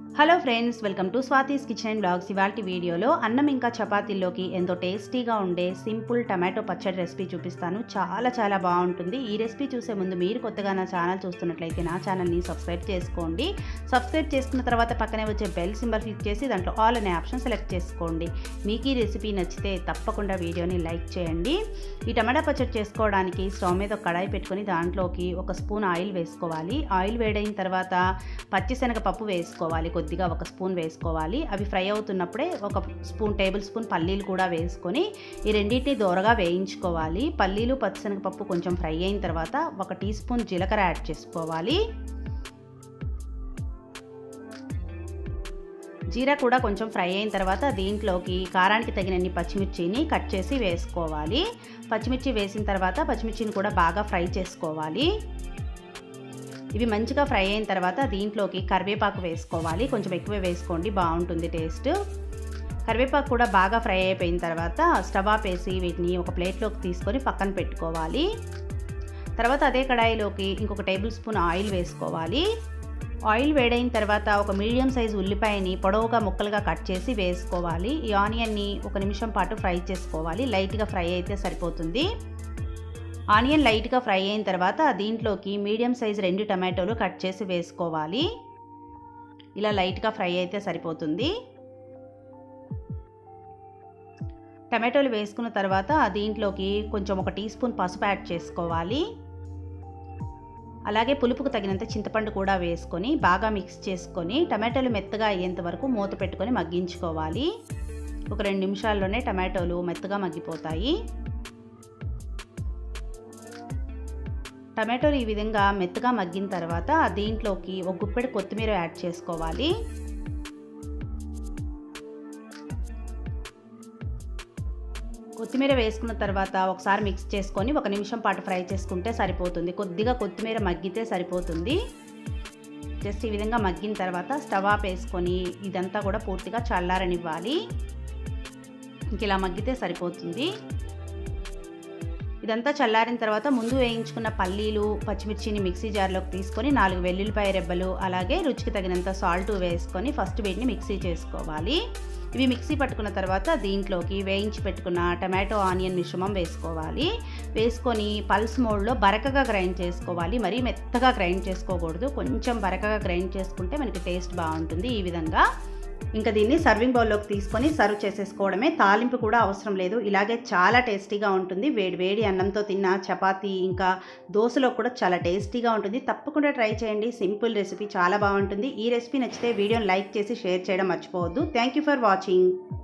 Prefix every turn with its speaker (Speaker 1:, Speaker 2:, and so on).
Speaker 1: hello friends welcome to Swathi's kitchen and blogs ఇవాళ వీడియోలో అన్నం ఇంకా చపాతీల్లోకి ఎంతో టేస్టీగా ఉండే సింపుల్ టమాటో పచ్చడి రెసిపీ చూపిస్తాను చాలా చాలా బాగుంటుంది ఈ రెసిపీ చూసే ముందు మీరు కొత్తగా నా ఛానల్ చూస్తున్నట్లయితే నా ఛానల్ని సబ్స్క్రైబ్ చేసుకోండి సబ్స్క్రైబ్ చేసుకున్న తర్వాత పక్కనే వచ్చే బెల్ సింబల్ క్లిక్ చేసి దాంట్లో ఆల్ అనే ఆప్షన్ సెలెక్ట్ చేసుకోండి మీకు ఈ రెసిపీ నచ్చితే తప్పకుండా వీడియోని లైక్ చేయండి ఈ టమాటా పచ్చడి చేసుకోవడానికి స్టవ్ మీద ఒక కడాయి పెట్టుకొని దాంట్లోకి ఒక స్పూన్ ఆయిల్ వేసుకోవాలి ఆయిల్ వేడైన తర్వాత పచ్చిశనగపప్పు వేసుకోవాలి కొద్దిగా ఒక స్పూన్ వేసుకోవాలి అవి ఫ్రై అవుతున్నప్పుడే ఒక స్పూన్ టేబుల్ స్పూన్ పల్లీలు కూడా వేసుకొని ఈ రెండింటిని దోరగా వేయించుకోవాలి పల్లీలు పచ్చిశనగపప్పు కొంచెం ఫ్రై అయిన తర్వాత ఒక టీ స్పూన్ జీలకర్ర యాడ్ చేసుకోవాలి జీరా కూడా కొంచెం ఫ్రై అయిన తర్వాత దీంట్లోకి కారానికి తగినన్ని పచ్చిమిర్చిని కట్ చేసి వేసుకోవాలి పచ్చిమిర్చి వేసిన తర్వాత పచ్చిమిర్చిని కూడా బాగా ఫ్రై చేసుకోవాలి ఇవి మంచిగా ఫ్రై అయిన తర్వాత దీంట్లోకి కరివేపాకు వేసుకోవాలి కొంచెం ఎక్కువ వేసుకోండి బాగుంటుంది టేస్ట్ కరివేపాకు కూడా బాగా ఫ్రై అయిపోయిన తర్వాత స్టవ్ ఆఫ్ వేసి వీటిని ఒక ప్లేట్లోకి తీసుకొని పక్కన పెట్టుకోవాలి తర్వాత అదే కడాయిలోకి ఇంకొక టేబుల్ స్పూన్ ఆయిల్ వేసుకోవాలి ఆయిల్ వేడైన తర్వాత ఒక మీడియం సైజు ఉల్లిపాయని పొడవుగా ముక్కలుగా కట్ చేసి వేసుకోవాలి ఈ ఆనియన్ని ఒక నిమిషం పాటు ఫ్రై చేసుకోవాలి లైట్గా ఫ్రై అయితే సరిపోతుంది ఆనియన్ లైట్గా ఫ్రై అయిన తర్వాత దీంట్లోకి మీడియం సైజ్ రెండు టమాటోలు కట్ చేసి వేసుకోవాలి ఇలా లైట్గా ఫ్రై అయితే సరిపోతుంది టమాటోలు వేసుకున్న తర్వాత దీంట్లోకి కొంచెం ఒక టీ స్పూన్ పసుపు యాడ్ చేసుకోవాలి అలాగే పులుపుకు తగినంత చింతపండు కూడా వేసుకొని బాగా మిక్స్ చేసుకొని టమాటోలు మెత్తగా అయ్యేంత వరకు మూత పెట్టుకొని మగ్గించుకోవాలి ఒక రెండు నిమిషాల్లోనే టమాటోలు మెత్తగా మగ్గిపోతాయి టమాటోలు ఈ విధంగా మెత్తగా మగ్గిన తర్వాత దీంట్లోకి ఒక గుప్పెడు కొత్తిమీర యాడ్ చేసుకోవాలి కొత్తిమీర వేసుకున్న తర్వాత ఒకసారి మిక్స్ చేసుకొని ఒక నిమిషం పాటు ఫ్రై చేసుకుంటే సరిపోతుంది కొద్దిగా కొత్తిమీర మగ్గితే సరిపోతుంది జస్ట్ ఈ విధంగా మగ్గిన తర్వాత స్టవ్ ఆఫ్ వేసుకొని ఇదంతా కూడా పూర్తిగా చల్లారనివ్వాలి ఇంక ఇలా మగ్గితే సరిపోతుంది ఇదంతా చల్లారిన తర్వాత ముందు వేయించుకున్న పల్లీలు పచ్చిమిర్చిని మిక్సీ జార్లోకి తీసుకొని నాలుగు వెల్లుల్లిపాయ రెబ్బలు అలాగే రుచికి తగినంత సాల్ట్ వేసుకొని ఫస్ట్ వీటిని మిక్సీ చేసుకోవాలి ఇవి మిక్సీ పట్టుకున్న తర్వాత దీంట్లోకి వేయించి పెట్టుకున్న టమాటో ఆనియన్ మిశ్రమం వేసుకోవాలి వేసుకొని పల్స్ మోడ్లో బరకగా గ్రైండ్ చేసుకోవాలి మరీ మెత్తగా గ్రైండ్ చేసుకోకూడదు కొంచెం బరకగా గ్రైండ్ చేసుకుంటే మనకి టేస్ట్ బాగుంటుంది ఈ విధంగా ఇంకా దీన్ని సర్వింగ్ బౌల్లోకి తీసుకొని సర్వ్ చేసేసుకోవడమే తాలింపు కూడా అవసరం లేదు ఇలాగే చాలా టేస్టీగా ఉంటుంది వేడి వేడి అన్నంతో తిన్న చపాతీ ఇంకా దోశలో కూడా చాలా టేస్టీగా ఉంటుంది తప్పకుండా ట్రై చేయండి సింపుల్ రెసిపీ చాలా బాగుంటుంది ఈ రెసిపీ నచ్చితే వీడియోని లైక్ చేసి షేర్ చేయడం మర్చిపోవద్దు థ్యాంక్ యూ ఫర్ వాచింగ్